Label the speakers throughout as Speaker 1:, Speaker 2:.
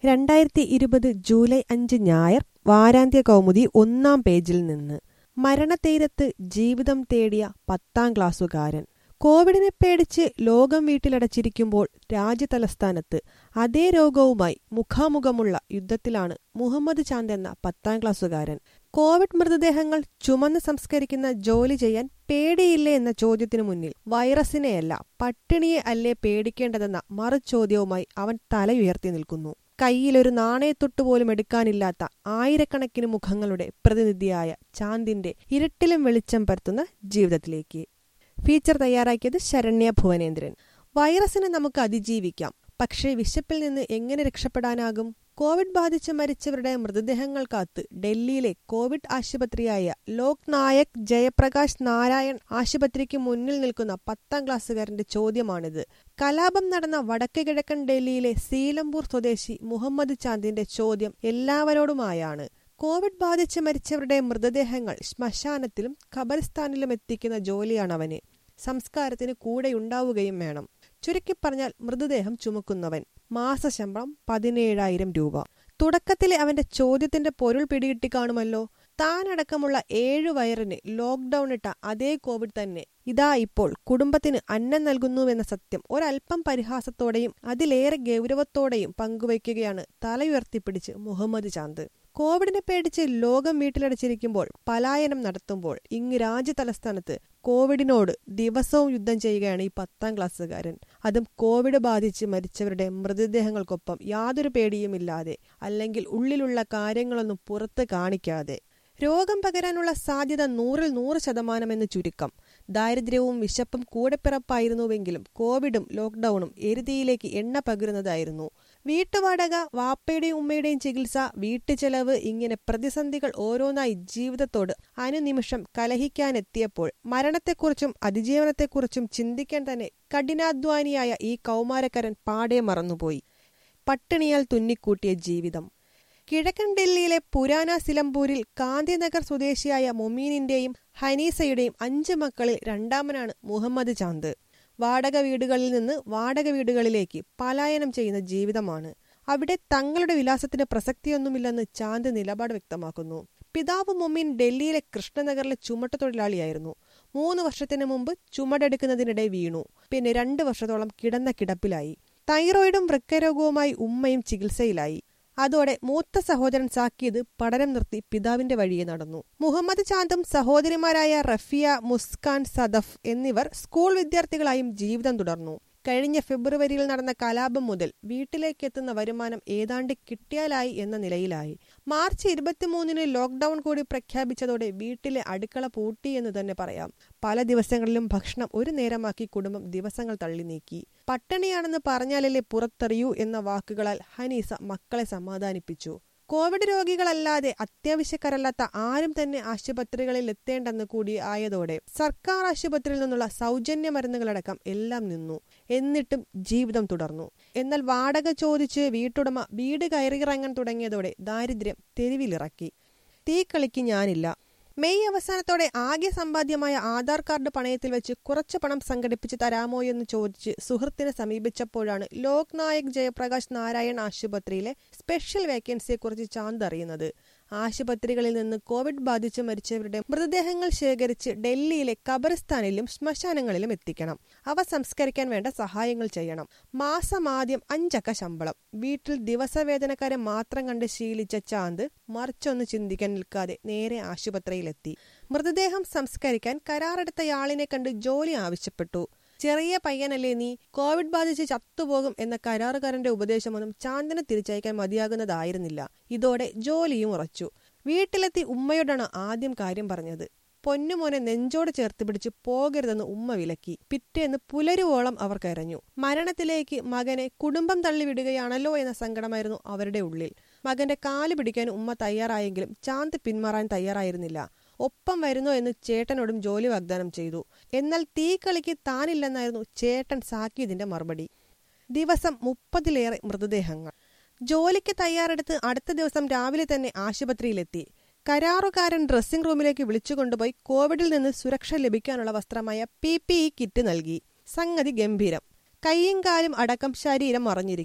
Speaker 1: രണ്ടായിരത്തി ഇരുപത് ജൂലൈ അഞ്ച് ഞായർ വാരാന്ത്യ കൗമുദി ഒന്നാം പേജിൽ നിന്ന് മരണതീരത്ത് ജീവിതം തേടിയ പത്താം ക്ലാസ്സുകാരൻ കോവിഡിനെ പേടിച്ച് ലോകം വീട്ടിലടച്ചിരിക്കുമ്പോൾ രാജ്യതലസ്ഥാനത്ത് അതേ രോഗവുമായി മുഖാമുഖമുള്ള യുദ്ധത്തിലാണ് മുഹമ്മദ് ചാന്ദ് എന്ന പത്താം ക്ലാസ്സുകാരൻ കോവിഡ് മൃതദേഹങ്ങൾ ചുമന്ന് സംസ്കരിക്കുന്ന ജോലി ചെയ്യാൻ പേടിയില്ലേ എന്ന ചോദ്യത്തിനു മുന്നിൽ വൈറസിനെയല്ല പട്ടിണിയെ അല്ലേ പേടിക്കേണ്ടതെന്ന മറുചോദ്യവുമായി അവൻ തലയുയർത്തി നിൽക്കുന്നു കയ്യിലൊരു നാണയത്തൊട്ട് പോലും എടുക്കാനില്ലാത്ത ആയിരക്കണക്കിന് മുഖങ്ങളുടെ പ്രതിനിധിയായ ചാന്ദിന്റെ ഇരുട്ടിലും വെളിച്ചം പരത്തുന്ന ജീവിതത്തിലേക്ക് ഫീച്ചർ തയ്യാറാക്കിയത് ശരണ്യ ഭുവനേന്ദ്രൻ വൈറസിനെ നമുക്ക് അതിജീവിക്കാം പക്ഷേ വിശപ്പിൽ നിന്ന് എങ്ങനെ രക്ഷപ്പെടാനാകും കോവിഡ് ബാധിച്ച് മരിച്ചവരുടെ മൃതദേഹങ്ങൾ കാത്ത് ഡൽഹിയിലെ കോവിഡ് ആശുപത്രിയായ ലോക് നായക് ജയപ്രകാശ് നാരായൺ ആശുപത്രിക്ക് മുന്നിൽ നിൽക്കുന്ന പത്താം ക്ലാസ്സുകാരന്റെ ചോദ്യമാണിത് കലാപം നടന്ന വടക്ക് കിഴക്കൻ ഡൽഹിയിലെ സീലംപൂർ സ്വദേശി മുഹമ്മദ് ചാന്ദിന്റെ ചോദ്യം എല്ലാവരോടുമായാണ് കോവിഡ് ബാധിച്ച് മരിച്ചവരുടെ മൃതദേഹങ്ങൾ ശ്മശാനത്തിലും ഖബറിസ്ഥാനിലും എത്തിക്കുന്ന ജോലിയാണ് അവന് സംസ്കാരത്തിന് കൂടെയുണ്ടാവുകയും വേണം ചുരുക്കി പറഞ്ഞാൽ മൃതദേഹം ചുമക്കുന്നവൻ മാസശമ്പളം പതിനേഴായിരം രൂപ തുടക്കത്തിലെ അവന്റെ ചോദ്യത്തിന്റെ പൊരുൾ പിടികിട്ടി കാണുമല്ലോ താനടക്കമുള്ള ഏഴു വയറിന് ലോക്ക്ഡൌൺ ഇട്ട അതേ കോവിഡ് തന്നെ ഇതാ ഇപ്പോൾ കുടുംബത്തിന് അന്നം നൽകുന്നുവെന്ന സത്യം ഒരൽപ്പം പരിഹാസത്തോടെയും അതിലേറെ ഗൗരവത്തോടെയും പങ്കുവയ്ക്കുകയാണ് തലയുയർത്തിപ്പിടിച്ച് മുഹമ്മദ് ചാന്ദ് കോവിഡിനെ പേടിച്ച് ലോകം വീട്ടിലടച്ചിരിക്കുമ്പോൾ പലായനം നടത്തുമ്പോൾ ഇങ്ങ് രാജ്യതലസ്ഥാനത്ത് കോവിഡിനോട് ദിവസവും യുദ്ധം ചെയ്യുകയാണ് ഈ പത്താം ക്ലാസ്സുകാരൻ അതും കോവിഡ് ബാധിച്ച് മരിച്ചവരുടെ മൃതദേഹങ്ങൾക്കൊപ്പം യാതൊരു പേടിയുമില്ലാതെ അല്ലെങ്കിൽ ഉള്ളിലുള്ള കാര്യങ്ങളൊന്നും പുറത്ത് കാണിക്കാതെ രോഗം പകരാനുള്ള സാധ്യത നൂറിൽ നൂറ് ശതമാനമെന്ന് ചുരുക്കം ദാരിദ്ര്യവും വിശപ്പും കൂടെപ്പിറപ്പായിരുന്നുവെങ്കിലും കോവിഡും ലോക്ക്ഡൌണും എരുതിയിലേക്ക് എണ്ണ പകരുന്നതായിരുന്നു വീട്ടുവാടക വാപ്പയുടെയും ഉമ്മയുടെയും ചികിത്സ വീട്ടുചെലവ് ഇങ്ങനെ പ്രതിസന്ധികൾ ഓരോന്നായി ജീവിതത്തോട് അനുനിമിഷം കലഹിക്കാനെത്തിയപ്പോൾ മരണത്തെക്കുറിച്ചും അതിജീവനത്തെക്കുറിച്ചും ചിന്തിക്കാൻ തന്നെ കഠിനാധ്വാനിയായ ഈ കൗമാരക്കാരൻ പാടെ മറന്നുപോയി പട്ടിണിയാൽ തുന്നിക്കൂട്ടിയ ജീവിതം കിഴക്കൻ ഡൽഹിയിലെ പുരാന സിലംപൂരിൽ ഗാന്ധിനഗർ സ്വദേശിയായ മൊമീനിന്റെയും ഹനീസയുടെയും അഞ്ച് മക്കളിൽ രണ്ടാമനാണ് മുഹമ്മദ് ചാന്ദ് വാടക വീടുകളിൽ നിന്ന് വാടക വീടുകളിലേക്ക് പലായനം ചെയ്യുന്ന ജീവിതമാണ് അവിടെ തങ്ങളുടെ വിലാസത്തിന് പ്രസക്തിയൊന്നുമില്ലെന്ന് ചാന്ദ് നിലപാട് വ്യക്തമാക്കുന്നു പിതാവ് മൊമ്മീൻ ഡൽഹിയിലെ കൃഷ്ണനഗറിലെ ചുമട്ടുതൊഴിലാളിയായിരുന്നു മൂന്ന് വർഷത്തിന് മുമ്പ് ചുമടെടുക്കുന്നതിനിടെ വീണു പിന്നെ രണ്ട് വർഷത്തോളം കിടന്ന കിടപ്പിലായി തൈറോയിഡും വൃക്കരോഗവുമായി ഉമ്മയും ചികിത്സയിലായി അതോടെ മൂത്ത സഹോദരൻ സാക്കിയത് പഠനം നിർത്തി പിതാവിന്റെ വഴിയെ നടന്നു മുഹമ്മദ് ചാന്തും സഹോദരിമാരായ റഫിയ മുസ്കാൻ സദഫ് എന്നിവർ സ്കൂൾ വിദ്യാർത്ഥികളായും ജീവിതം തുടർന്നു കഴിഞ്ഞ ഫെബ്രുവരിയിൽ നടന്ന കലാപം മുതൽ വീട്ടിലേക്ക് എത്തുന്ന വരുമാനം ഏതാണ്ട് കിട്ടിയാലായി എന്ന നിലയിലായി മാർച്ച് ഇരുപത്തിമൂന്നിന് ലോക്ക്ഡൌൺ കൂടി പ്രഖ്യാപിച്ചതോടെ വീട്ടിലെ അടുക്കള പൂട്ടി എന്ന് തന്നെ പറയാം പല ദിവസങ്ങളിലും ഭക്ഷണം ഒരു നേരമാക്കി കുടുംബം ദിവസങ്ങൾ തള്ളി നീക്കി പട്ടിണിയാണെന്ന് പറഞ്ഞാലല്ലേ പുറത്തെറിയൂ എന്ന വാക്കുകളാൽ ഹനീസ മക്കളെ സമാധാനിപ്പിച്ചു കോവിഡ് രോഗികളല്ലാതെ അത്യാവശ്യക്കാരല്ലാത്ത ആരും തന്നെ ആശുപത്രികളിൽ എത്തേണ്ടെന്ന് കൂടി ആയതോടെ സർക്കാർ ആശുപത്രിയിൽ നിന്നുള്ള സൗജന്യ മരുന്നുകളടക്കം എല്ലാം നിന്നു എന്നിട്ടും ജീവിതം തുടർന്നു എന്നാൽ വാടക ചോദിച്ച് വീട്ടുടമ വീട് കയറിയിറങ്ങാൻ തുടങ്ങിയതോടെ ദാരിദ്ര്യം തെരുവിലിറക്കി തീക്കളിക്ക് ഞാനില്ല മെയ് അവസാനത്തോടെ ആകെ സമ്പാദ്യമായ ആധാർ കാർഡ് പണയത്തിൽ വെച്ച് കുറച്ച് പണം സംഘടിപ്പിച്ച് തരാമോ എന്ന് ചോദിച്ച് സുഹൃത്തിനെ സമീപിച്ചപ്പോഴാണ് ലോക് നായക് ജയപ്രകാശ് നാരായൺ ആശുപത്രിയിലെ സ്പെഷ്യൽ വേക്കൻസിയെക്കുറിച്ച് ചാന്ത് അറിയുന്നത് ആശുപത്രികളിൽ നിന്ന് കോവിഡ് ബാധിച്ച് മരിച്ചവരുടെ മൃതദേഹങ്ങൾ ശേഖരിച്ച് ഡൽഹിയിലെ ഖബറിസ്ഥാനിലും ശ്മശാനങ്ങളിലും എത്തിക്കണം അവ സംസ്കരിക്കാൻ വേണ്ട സഹായങ്ങൾ ചെയ്യണം മാസം ആദ്യം അഞ്ചക്ക ശമ്പളം വീട്ടിൽ ദിവസവേതനക്കാരെ മാത്രം കണ്ട് ശീലിച്ച ചാന്ത് മറിച്ചൊന്ന് ചിന്തിക്കാൻ നിൽക്കാതെ നേരെ ആശുപത്രിയിലെത്തി മൃതദേഹം സംസ്കരിക്കാൻ കരാറെടുത്തയാളിനെ കണ്ട് ജോലി ആവശ്യപ്പെട്ടു ചെറിയ പയ്യനല്ലേ നീ കോവിഡ് ബാധിച്ച് ചത്തുപോകും എന്ന കരാറുകാരന്റെ ഉപദേശമൊന്നും ചാന്ദിന് തിരിച്ചയക്കാൻ മതിയാകുന്നതായിരുന്നില്ല ഇതോടെ ജോലിയും ഉറച്ചു വീട്ടിലെത്തി ഉമ്മയോടാണ് ആദ്യം കാര്യം പറഞ്ഞത് പൊന്നുമോനെ നെഞ്ചോട് ചേർത്ത് പിടിച്ച് പോകരുതെന്ന് ഉമ്മ വിലക്കി പിറ്റേന്ന് പുലരുവോളം അവർ കരഞ്ഞു മരണത്തിലേക്ക് മകനെ കുടുംബം തള്ളിവിടുകയാണല്ലോ എന്ന സങ്കടമായിരുന്നു അവരുടെ ഉള്ളിൽ മകന്റെ കാല് പിടിക്കാൻ ഉമ്മ തയ്യാറായെങ്കിലും ചാന്ത് പിന്മാറാൻ തയ്യാറായിരുന്നില്ല ഒപ്പം വരുന്നോ എന്ന് ചേട്ടനോടും ജോലി വാഗ്ദാനം ചെയ്തു എന്നാൽ തീക്കളിക്ക് താനില്ലെന്നായിരുന്നു ചേട്ടൻ സാക്കിയതിന്റെ മറുപടി ദിവസം മുപ്പതിലേറെ മൃതദേഹങ്ങൾ ജോലിക്ക് തയ്യാറെടുത്ത് അടുത്ത ദിവസം രാവിലെ തന്നെ ആശുപത്രിയിലെത്തി കരാറുകാരൻ ഡ്രസ്സിംഗ് റൂമിലേക്ക് വിളിച്ചുകൊണ്ടുപോയി കോവിഡിൽ നിന്ന് സുരക്ഷ ലഭിക്കാനുള്ള വസ്ത്രമായ പി പി ഇ കിറ്റ് നൽകി സംഗതി ഗംഭീരം കൈയും കാലും അടക്കം ശരീരം മറഞ്ഞിരിക്കും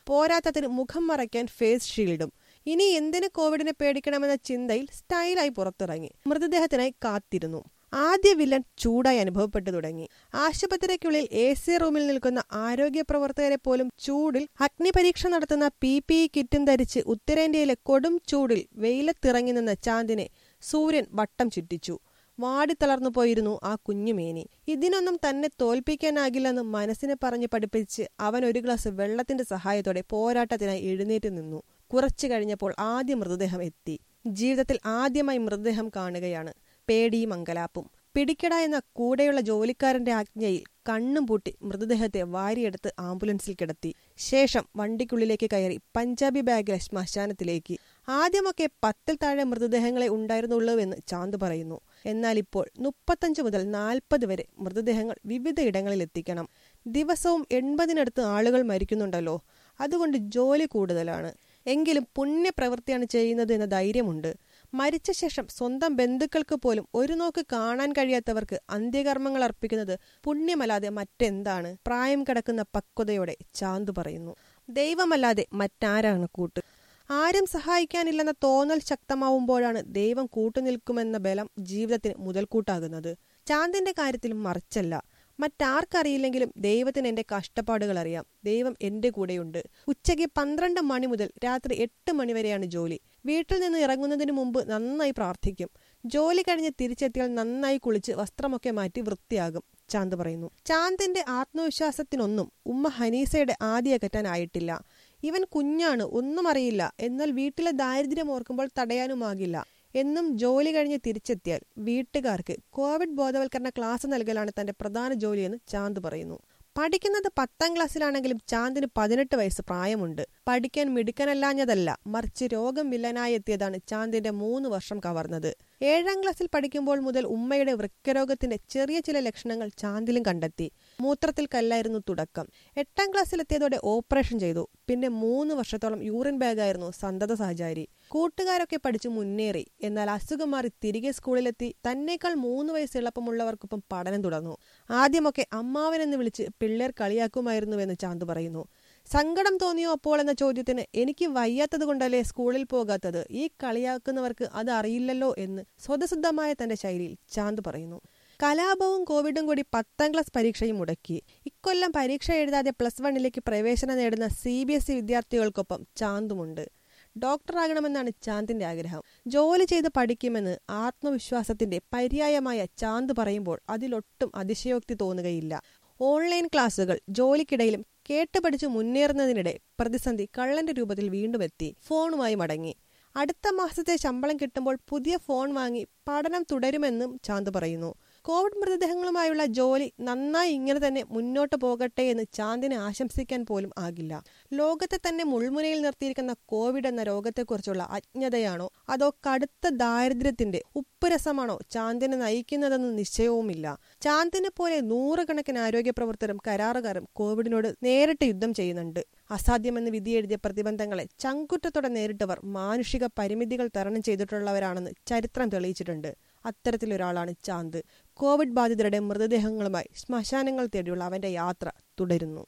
Speaker 1: പോരാത്തതിന് മുഖം മറയ്ക്കാൻ ഫേസ് ഷീൽഡും ഇനി എന്തിന് കോവിഡിനെ പേടിക്കണമെന്ന ചിന്തയിൽ സ്റ്റൈലായി പുറത്തിറങ്ങി മൃതദേഹത്തിനായി കാത്തിരുന്നു ആദ്യ വില്ലൻ ചൂടായി അനുഭവപ്പെട്ടു തുടങ്ങി ആശുപത്രിക്കുള്ളിൽ എ സി റൂമിൽ നിൽക്കുന്ന ആരോഗ്യ പ്രവർത്തകരെ പോലും ചൂടിൽ അഗ്നിപരീക്ഷ നടത്തുന്ന പി പി ഇ കിറ്റും ധരിച്ച് ഉത്തരേന്ത്യയിലെ കൊടും ചൂടിൽ വെയിലത്തിറങ്ങി നിന്ന ചാന്ദിനെ സൂര്യൻ വട്ടം ചുറ്റിച്ചു വാടിത്തളർന്നു പോയിരുന്നു ആ കുഞ്ഞുമേനി ഇതിനൊന്നും തന്നെ തോൽപ്പിക്കാനാകില്ലെന്ന് മനസ്സിനെ പറഞ്ഞ് പഠിപ്പിച്ച് അവൻ ഒരു ഗ്ലാസ് വെള്ളത്തിന്റെ സഹായത്തോടെ പോരാട്ടത്തിനായി എഴുന്നേറ്റ് നിന്നു കുറച്ചു കഴിഞ്ഞപ്പോൾ ആദ്യ മൃതദേഹം എത്തി ജീവിതത്തിൽ ആദ്യമായി മൃതദേഹം കാണുകയാണ് പേടിയും അങ്കലാപ്പും പിടിക്കട എന്ന കൂടെയുള്ള ജോലിക്കാരന്റെ ആജ്ഞയിൽ കണ്ണും പൂട്ടി മൃതദേഹത്തെ വാരിയെടുത്ത് ആംബുലൻസിൽ കിടത്തി ശേഷം വണ്ടിക്കുള്ളിലേക്ക് കയറി പഞ്ചാബി ബാഗിലെ ശ്മശാനത്തിലേക്ക് ആദ്യമൊക്കെ പത്തിൽ താഴെ മൃതദേഹങ്ങളെ ഉണ്ടായിരുന്നുള്ളൂവെന്ന് ചാന്ത് പറയുന്നു എന്നാൽ ഇപ്പോൾ മുപ്പത്തഞ്ച് മുതൽ നാൽപ്പത് വരെ മൃതദേഹങ്ങൾ വിവിധ ഇടങ്ങളിൽ എത്തിക്കണം ദിവസവും എൺപതിനടുത്ത് ആളുകൾ മരിക്കുന്നുണ്ടല്ലോ അതുകൊണ്ട് ജോലി കൂടുതലാണ് എങ്കിലും പുണ്യപ്രവൃത്തിയാണ് ചെയ്യുന്നത് എന്ന ധൈര്യമുണ്ട് മരിച്ച ശേഷം സ്വന്തം ബന്ധുക്കൾക്ക് പോലും ഒരു നോക്ക് കാണാൻ കഴിയാത്തവർക്ക് അന്ത്യകർമ്മങ്ങൾ അർപ്പിക്കുന്നത് പുണ്യമല്ലാതെ മറ്റെന്താണ് പ്രായം കിടക്കുന്ന പക്വതയോടെ ചാന്തു പറയുന്നു ദൈവമല്ലാതെ മറ്റാരാണ് കൂട്ട് ആരും സഹായിക്കാനില്ലെന്ന തോന്നൽ ശക്തമാവുമ്പോഴാണ് ദൈവം കൂട്ടുനിൽക്കുമെന്ന ബലം ജീവിതത്തിന് മുതൽക്കൂട്ടാകുന്നത് ചാന്തിന്റെ കാര്യത്തിലും മറിച്ചല്ല മറ്റാർക്കറിയില്ലെങ്കിലും ദൈവത്തിന് എന്റെ കഷ്ടപ്പാടുകൾ അറിയാം ദൈവം എന്റെ കൂടെയുണ്ട് ഉച്ചയ്ക്ക് പന്ത്രണ്ട് മണി മുതൽ രാത്രി എട്ട് മണി വരെയാണ് ജോലി വീട്ടിൽ നിന്ന് ഇറങ്ങുന്നതിന് മുമ്പ് നന്നായി പ്രാർത്ഥിക്കും ജോലി കഴിഞ്ഞ് തിരിച്ചെത്തിയാൽ നന്നായി കുളിച്ച് വസ്ത്രമൊക്കെ മാറ്റി വൃത്തിയാകും ചാന്ത് പറയുന്നു ചാന്തിന്റെ ആത്മവിശ്വാസത്തിനൊന്നും ഉമ്മ ഹനീസയുടെ ആദ്യ അകറ്റാനായിട്ടില്ല ഇവൻ കുഞ്ഞാണ് ഒന്നും അറിയില്ല എന്നാൽ വീട്ടിലെ ദാരിദ്ര്യം ഓർക്കുമ്പോൾ തടയാനുമാകില്ല എന്നും ജോലി കഴിഞ്ഞ് തിരിച്ചെത്തിയാൽ വീട്ടുകാർക്ക് കോവിഡ് ബോധവൽക്കരണ ക്ലാസ് നൽകലാണ് തന്റെ പ്രധാന ജോലിയെന്ന് ചാന്ത് പറയുന്നു പഠിക്കുന്നത് പത്താം ക്ലാസ്സിലാണെങ്കിലും ചാന്ദിന് പതിനെട്ട് വയസ്സ് പ്രായമുണ്ട് പഠിക്കാൻ മിടുക്കനല്ലാഞ്ഞതല്ല മറിച്ച് രോഗം വില്ലനായി എത്തിയതാണ് ചാന്ദിന്റെ മൂന്ന് വർഷം കവർന്നത് ഏഴാം ക്ലാസ്സിൽ പഠിക്കുമ്പോൾ മുതൽ ഉമ്മയുടെ വൃക്കരോഗത്തിന്റെ ചെറിയ ചില ലക്ഷണങ്ങൾ ചാന്ദിലും കണ്ടെത്തി മൂത്രത്തിൽ കല്ലായിരുന്നു തുടക്കം എട്ടാം ക്ലാസ്സിലെത്തിയതോടെ ഓപ്പറേഷൻ ചെയ്തു പിന്നെ മൂന്ന് വർഷത്തോളം യൂറിൻ ബാഗായിരുന്നു സന്തത സഹചാരി കൂട്ടുകാരൊക്കെ പഠിച്ചു മുന്നേറി എന്നാൽ അസുഖം മാറി തിരികെ സ്കൂളിലെത്തി തന്നേക്കാൾ മൂന്ന് വയസ്സുള്ളപ്പമുള്ളവർക്കൊപ്പം പഠനം തുടർന്നു ആദ്യമൊക്കെ അമ്മാവനെന്ന് വിളിച്ച് പിള്ളേർ കളിയാക്കുമായിരുന്നുവെന്ന് ചാന്ത് പറയുന്നു സങ്കടം തോന്നിയോ അപ്പോൾ എന്ന ചോദ്യത്തിന് എനിക്ക് വയ്യാത്തത് കൊണ്ടല്ലേ സ്കൂളിൽ പോകാത്തത് ഈ കളിയാക്കുന്നവർക്ക് അത് അറിയില്ലല്ലോ എന്ന് സ്വതസിദ്ധമായ തന്റെ ശൈലിയിൽ ചാന്ത് പറയുന്നു കലാപവും കോവിഡും കൂടി പത്താം ക്ലാസ് പരീക്ഷയും മുടക്കി ഇക്കൊല്ലം പരീക്ഷ എഴുതാതെ പ്ലസ് വണ്ണിലേക്ക് പ്രവേശനം നേടുന്ന സി ബി എസ് ഇ വിദ്യാർത്ഥികൾക്കൊപ്പം ചാന്തുമുണ്ട് ഡോക്ടറാകണമെന്നാണ് ചാന്തിന്റെ ആഗ്രഹം ജോലി ചെയ്ത് പഠിക്കുമെന്ന് ആത്മവിശ്വാസത്തിന്റെ പര്യായമായ ചാന്ത് പറയുമ്പോൾ അതിലൊട്ടും അതിശയോക്തി തോന്നുകയില്ല ഓൺലൈൻ ക്ലാസുകൾ ജോലിക്കിടയിലും കേട്ട് പഠിച്ച് മുന്നേറുന്നതിനിടെ പ്രതിസന്ധി കള്ളന്റെ രൂപത്തിൽ വീണ്ടും എത്തി ഫോണുമായി മടങ്ങി അടുത്ത മാസത്തെ ശമ്പളം കിട്ടുമ്പോൾ പുതിയ ഫോൺ വാങ്ങി പഠനം തുടരുമെന്നും ചാന്ത് പറയുന്നു കോവിഡ് മൃതദേഹങ്ങളുമായുള്ള ജോലി നന്നായി ഇങ്ങനെ തന്നെ മുന്നോട്ട് പോകട്ടെ എന്ന് ചാന്ദിനെ ആശംസിക്കാൻ പോലും ആകില്ല ലോകത്തെ തന്നെ മുൾമുനയിൽ നിർത്തിയിരിക്കുന്ന കോവിഡ് എന്ന രോഗത്തെക്കുറിച്ചുള്ള അജ്ഞതയാണോ അതോ കടുത്ത ദാരിദ്ര്യത്തിന്റെ ഉപ്പുരസമാണോ ചാന്ദിനെ നയിക്കുന്നതെന്ന് നിശ്ചയവുമില്ല ചാന്ദിനെ പോലെ നൂറുകണക്കിന് ആരോഗ്യ പ്രവർത്തകരും കരാറുകാരും കോവിഡിനോട് നേരിട്ട് യുദ്ധം ചെയ്യുന്നുണ്ട് അസാധ്യമെന്ന് വിധിയെഴുതിയ പ്രതിബന്ധങ്ങളെ ചങ്കുറ്റത്തോടെ നേരിട്ടവർ മാനുഷിക പരിമിതികൾ തരണം ചെയ്തിട്ടുള്ളവരാണെന്ന് ചരിത്രം തെളിയിച്ചിട്ടുണ്ട് അത്തരത്തിലൊരാളാണ് ചാന്ത് കോവിഡ് ബാധിതരുടെ മൃതദേഹങ്ങളുമായി ശ്മശാനങ്ങൾ തേടിയുള്ള അവന്റെ യാത്ര തുടരുന്നു